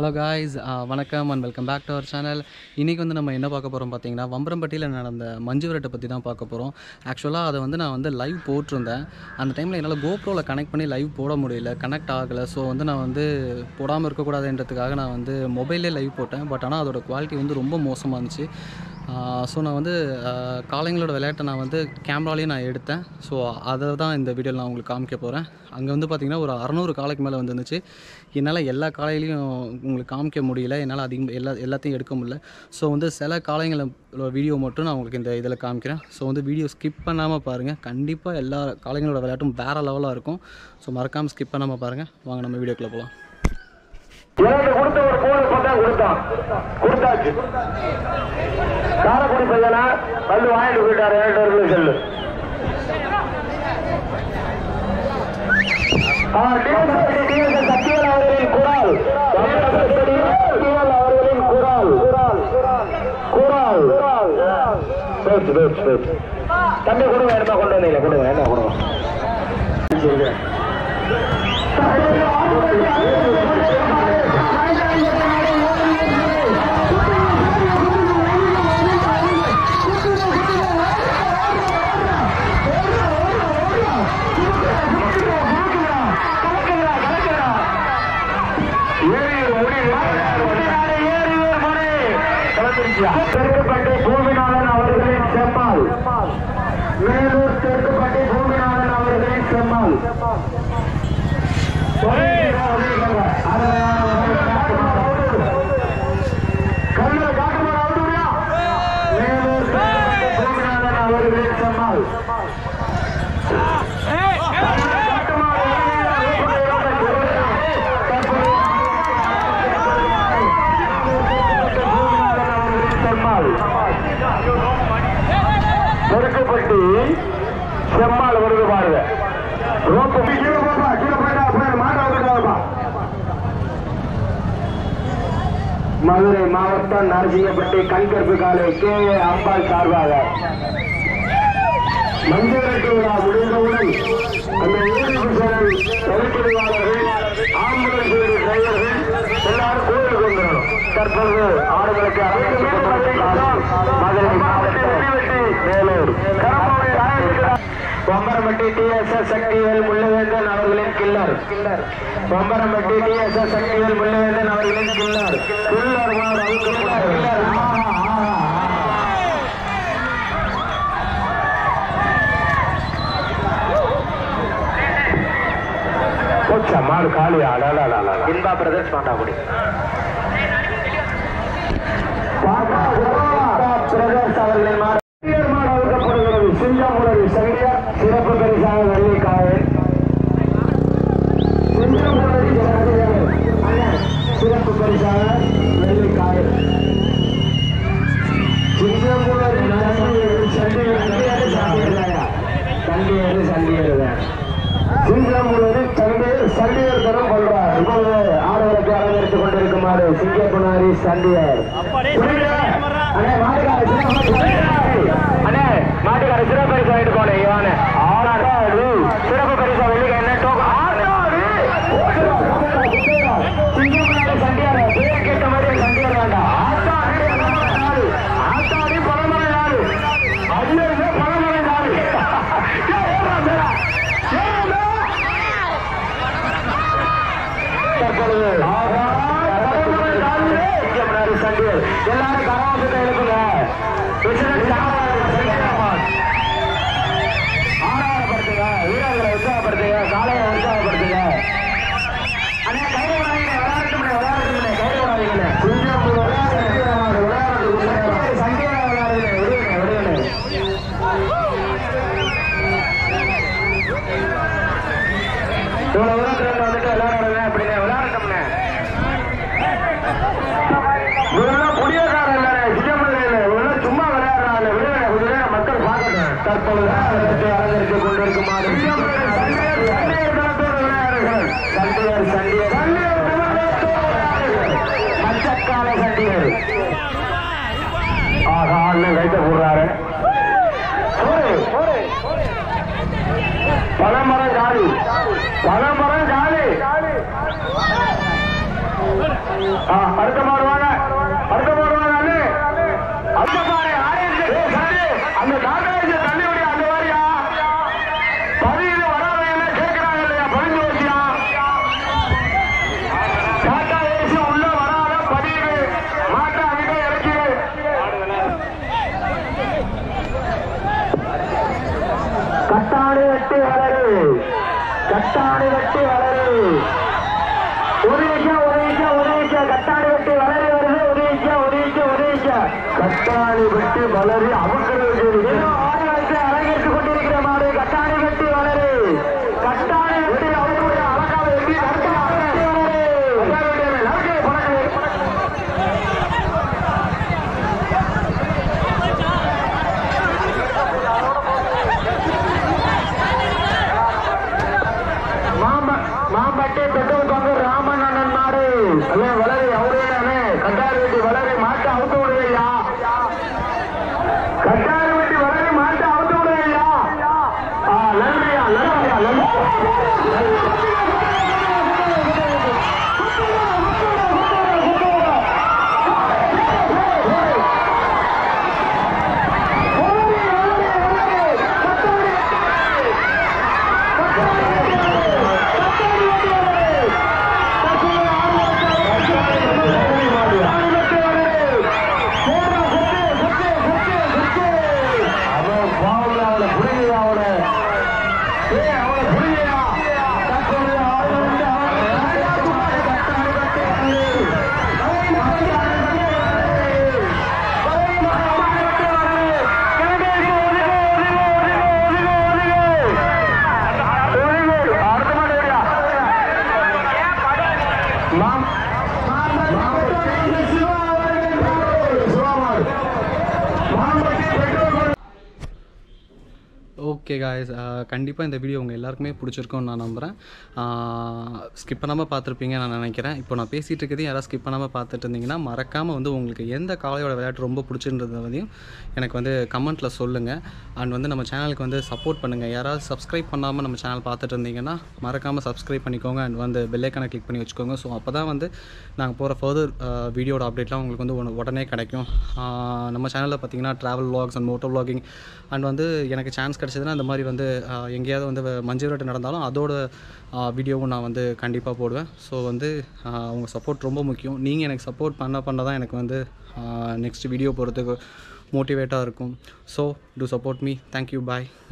Hello guys வணக்கம் and welcome back to our channel இன்றைக்கி வந்து நம்ம என்ன பார்க்க போகிறோம் பார்த்தீங்கன்னா வம்பரம்பட்டியில் நடந்த மஞ்சு விரட்டை பற்றி தான் பார்க்க போகிறோம் ஆக்சுவலாக அதை வந்து நான் வந்து லைவ் போட்டிருந்தேன் அந்த டைமில் என்னால் கோப்ரோவில் கனெக்ட் பண்ணி லைவ் போட முடியல கனெக்ட் ஆகலை ஸோ வந்து நான் வந்து போடாமல் இருக்கக்கூடாதுன்றதுக்காக நான் வந்து மொபைல்லே லைவ் போட்டேன் பட் ஆனால் அதோட குவாலிட்டி வந்து ரொம்ப மோசமாக இருந்துச்சு ஸோ நான் வந்து ஆஹ், காளைங்களோட விளையாட்டை நான் வந்து கேமராலேயும் நான் எடுத்தேன் ஸோ அதை தான் இந்த வீடியோவில் நான் உங்களுக்கு காமிக்க போகிறேன் அங்கே வந்து பார்த்திங்கன்னா ஒரு அறநூறு காளைக்கு மேலே வந்துருந்துச்சு என்னால் எல்லா காளையிலையும் உங்களுக்கு காமிக்க முடியல என்னால் அதிகம் எல்லா எல்லாத்தையும் எடுக்க முடியல ஸோ வந்து சில காளைங்களோட வீடியோ மட்டும் நான் உங்களுக்கு இந்த இதில் காமிக்கிறேன் ஸோ வந்து வீடியோ ஸ்கிப் பண்ணாமல் பாருங்கள் கண்டிப்பாக எல்லா காளைங்களோட விளையாட்டும் வேறு லெவலாக இருக்கும் ஸோ மறக்காமல் ஸ்கிப் பண்ணாமல் பாருங்கள் வாங்க நம்ம வீடியோக்குள்ளே போகலாம் எனக்கு கொடுத்த ஒரு போன பட்டம் கொடுத்தான் கொடுத்தாச்சு காரக்குடி பையனா வந்து வாங்கிட்டு போயிட்டாரு ஏழு சொல்லு ஆ, DSSPD, DSS சத்யவேல் அவர்களின் குரல் DSSPD, சத்யவேல் அவர்களின் குரல் குரல் பேசு பேசு பேசு தம்பி கொடுங்க என்ன கொண்டு வந்தீங்க கொடுங்க என்ன கொடுங்க தெற்குப்பட்டி பூமிநாதன் அவர்களின் செம்மாள் மேலூர் தெற்குப்பட்டி பூமிநாதன் அவர்களின் செம்மாள் கல்லூர் காட்டுமார் அவுட்டுரியா மேலூர் தெற்குப்பட்டி பூமிநாதன் அவர்களின் செம்மாள் பெருக்கப்பட்டி செம்மாள் வருது பாருங்க ரோப்பு கீழே போப்பா கீழே போயிட்டா அப்புறம் மாட்ட வந்துட்டாருப்பா மதுரை மாவட்டம் நரசிங்கப்பட்டி கண்கற்பு காலை கே ஏ அம்பாள் சார்பாக மஞ்சள் விழா முடிந்தவுடன் அந்த ஊருக்கு செல்லும் வழிபடுவாளர்கள் ஆம்புலன்ஸ் டிரைவர்கள் எல்லாரும் கோயிலுக்கு வந்துடணும் தற்போது ஆடுகளுக்கு மதுரை மாவட்டம் Vellore Pombarampatti T S S Sakthivel Mullavendhan அவர்களின் killer Pombarampatti T S S Sakthivel Mullavendhan அவர்களின் கில்லர் கில்லர் மாடு அவுக்கப்பட்டார் போச்சா மாடு காலியா இன்பா பிரதர்ஸ் பாண்டாக்குடி பிரதர்ஸ் அவர்களின் மாடு சீனியர் மாடு அழுக்கப்படுகிறது சிங்கமுலரி சங்கர் சிறப்பு பரிசாக வெள்ளிக்காயல் சிங்கமுலரி சங்கர் அண்ணன், சிறப்பு பரிசாக வெள்ளிக்காயல் சிங்கமுலரி சண்டிகர் சண்டிகர் சண்டிகர் சண்டிகர் சண்டிகர் சிங்கமுலரி சண்டிகர் சண்டிகர் தரம் கொள்வார் இப்பொழுது ஆடவருக்கு அலங்கரித்துக் கொண்டிருக்குமாறு சிங்ககுமாரி சண்டிகர் அண்ணே மாட்டுக்கார அண்ணே மாட்டுக்கார சிறப்பு பரிசு வாங்கிட்டு போனேன் இவானே ஆடாடு சிறப்பு பரிசு வெளியே என்ன டோக்கன் ஆடாடு சிங்கமுனாடி சண்டியார் பேர் கேட்ட மாதிரி சண்டியார் வேண்டாம் ஆட்டாடி நாடு ஆட்டாடி பழமலை நாடு ஐயோ இது பழமலை நாடு தற்பொழுது சிங்கமுனாடி சண்டியார் எல்லாரும் கரவாசத்தை எழுப்புங்க பிரசிடென்ட் ஆறாவப்படுத்துங்க வீரர்களை உற்சாகப்படுத்துங்க காலையை உற்சாகப்படுத்துங்க அண்ணே கைது விடாதீங்க விளையாட்டு முடியும் விளையாட்டு முடியும் கைது விடாதீங்க கொஞ்சம் விளையாட்டு விளையாட்டு சண்டே விளையாடுங்க விடுங்க விடுங்க இவ்வளவு தூரத்துல வந்துட்டு விளையாடுறேன் அப்படின்னு விளையாடட்டோம்னே இவரெல்லாம் புடியக்காரன் இல்ல சிங்கமலை இல்ல இவரெல்லாம் சும்மா விளையாடுறாங்க விடுங்க கொஞ்ச நேரம் மக்கள் பார்க்கட்டும் தற்பொழுது ஆட்டத்தை அலங்கரித்துக் கொண்டிருக்குமாறு சண்டியர் சண்டியர் தளத்தோடு விளையாடுகள் சண்டியர் சண்டியர் சண்டியர் தளத்தோடு விளையாடுகள். மச்சக்கால சண்டியர் ஆஹா அண்ணன் கைத்த போடுறாரு பழமரம் காலி பழமரம் காலி ஆ, அடுத்த மாடு வாங்க அடுத்த மாடு வாங்க அண்ணே. அடுத்த மாடு ஆயிரத்தி ஏய், சக்தி, அந்த நாகராஜ தள்ளி விடியா அந்த மாதிரியா பதிவு வராதவங்க கேட்கிறாங்க இல்லையா பதிஞ்சு வச்சியா டாட்டா ஏசி உள்ள வராத பதிவு மாட்டை அங்க இறக்கி கட்டாணி வெட்டி வளரு கட்டாணி வெட்டி வளரு உதவிக்க உதவிக்க உதவிக்க கட்டாணி வெட்டி வளரி வருது உதவிக்க உதவிக்க உதவிக்க கட்டாணி வெட்டி வளரி அவசரம் ஆடி வைத்து அரங்கேற்றுக் கொண்டிருக்கிற மாடு கட்டாணி வெட்டி வளரு கட்டாணி வெட்டி அவர்களுடைய அழகாக வெட்டி கட்டாணி வெட்டி வளரு லவுகே பணக்கு மாம்ப- மாம்பட்டி பெட்ரோல் பங்கு ராமன் அண்ணன் மாடு அண்ணே வளரி அவரே அண்ணே கட்டாரி வெட்டி வளரி மாட்டு அவுத்து விடுவையா கட்டாரி வெட்டி வளரி மாட்டு அவுத்து விடுவையா ஆ, நன்றியா நன்றியா நன்றி அவன் பாவல அவனை புரியுது அவனை ஏய் அவனை புரியுதா தற்போது ஆள் வந்து மாம் மாம்பட்டி பெட்ரோல் ஓகே காய்ஸ் கண்டிப்பாக இந்த வீடியோ உங்கள் எல்லாருக்குமே பிடிச்சிருக்கும்னு நான் நம்புகிறேன் ஸ்கிப் பண்ணாமல் பார்த்துருப்பீங்க நான் நினைக்கிறேன் இப்போ நான் பேசிகிட்டு இருக்கிறது யாராவது ஸ்கிப் பண்ணாமல் பார்த்துட்டு இருந்தீங்கன்னா மறக்காமல் வந்து உங்களுக்கு எந்த காளையோட விளையாட்டு ரொம்ப பிடிச்சிருந்ததையும் எனக்கு வந்து கமெண்ட்டில் சொல்லுங்கள் அண்ட் வந்து நம்ம சேனலுக்கு வந்து சப்போர்ட் பண்ணுங்கள் யாராவது சப்ஸ்கிரைப் பண்ணாமல் நம்ம சேனல் பார்த்துட்டு இருந்தீங்கன்னா மறக்காமல் சப்ஸ்கிரைப் பண்ணிக்கோங்க அண்ட் வந்து பெல்லைக்கான கிளிக் பண்ணி வச்சுக்கோங்க ஸோ அப்போ தான் வந்து நாங்கள் போகிற ஃபர்தர் வீடியோட அப்டேட்லாம் உங்களுக்கு வந்து உடனே- உடனே கிடைக்கும் ஆஹ் நம்ம சேனலில் பார்த்தீங்கன்னா travel vlogs and moto vlogging and வந்து எனக்கு சான்ஸ் கிடச்சதுன்னா இந்த மாதிரி வந்து ஆஹ் எங்கேயாவது வந்து மஞ்சள் விரட்டு நடந்தாலும் அதோட வீடியோவும் நான் வந்து கண்டிப்பாக போடுவேன் ஸோ வந்து ஆஹ் உங்கள் சப்போர்ட் ரொம்ப முக்கியம் நீங்கள் எனக்கு சப்போர்ட் பண்ண பண்ண தான் எனக்கு வந்து நெக்ஸ்ட் வீடியோ போகிறதுக்கு மோட்டிவேட்டாக இருக்கும் so do support me thank you bye